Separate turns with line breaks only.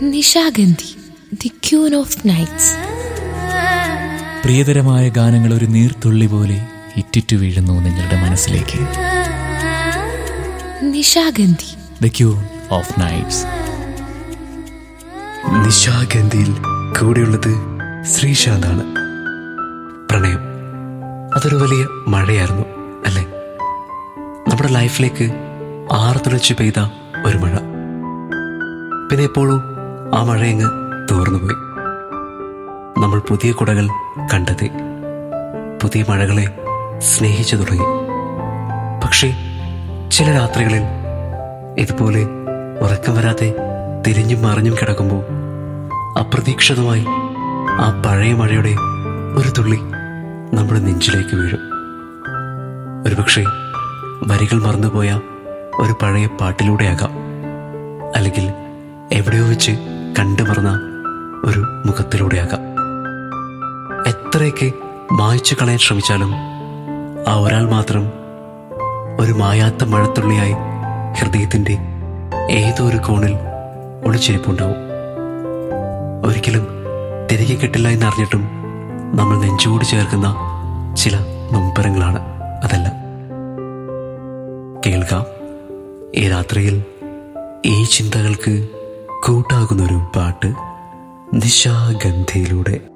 Nishagandhi the queen of nights
പ്രിയതരമായ ഗാനങ്ങൾ ഒരു നീർത്തുള്ളി പോലെ ഇറ്റിറ്റു വീഴുന്നു നിങ്ങളുടെ മനസ്സിലേക്ക്
Nishagandhi
the queen of nights
നിശാഗന്ധിയിൽ കൂടെയുള്ളത് ശ്രീശാന്താണ് പ്രണയം അതൊരു വലിയ മഴയായിരുന്നു അല്ലേ നമ്മുടെ ലൈഫിലേക്ക് ആർത്തുലച്ച് പെയ്ത ഒരു മഴ പിന്നെ എപ്പോഴും ആ മഴയങ്ങ് തോർന്നുപോയി നമ്മൾ പുതിയ കുടകൾ കണ്ടെത്തി പുതിയ മഴകളെ സ്നേഹിച്ചു തുടങ്ങി പക്ഷേ ചില രാത്രികളിൽ ഇതുപോലെ ഉറക്കം വരാതെ തിരിഞ്ഞും മറിഞ്ഞും കിടക്കുമ്പോൾ അപ്രതീക്ഷിതമായി ആ പഴയ മഴയുടെ ഒരു തുള്ളി നമ്മുടെ നെഞ്ചിലേക്ക് വീഴും ഒരുപക്ഷെ വരികൾ മറന്നുപോയ ഒരു പഴയ പാട്ടിലൂടെയാകാം അല്ലെങ്കിൽ എവിടെയോ വെച്ച് കണ്ടു മറന്ന ഒരു മുഖത്തിലൂടെയാകാം എത്രയൊക്കെ മായ്ച്ചു കളയാൻ ശ്രമിച്ചാലും ആ ഒരാൾ മാത്രം ഒരു മായാത്ത മഴത്തുള്ളിയായി ഹൃദയത്തിന്റെ ഏതോ ഒരു കോണിൽ ഒളിച്ചിരിപ്പുണ്ടാവും ഒരിക്കലും തിരികെ കിട്ടില്ല എന്നറിഞ്ഞിട്ടും നമ്മൾ നെഞ്ചോട് ചേർക്കുന്ന ചില നൊമ്പരങ്ങളാണ് അതെല്ലാം കേൾക്കാം ഈ രാത്രിയിൽ ഈ ചിന്തകൾക്ക് കൂട്ടാകുന്നൊരു പാട്ട് നിശാഗന്ധിയിലൂടെ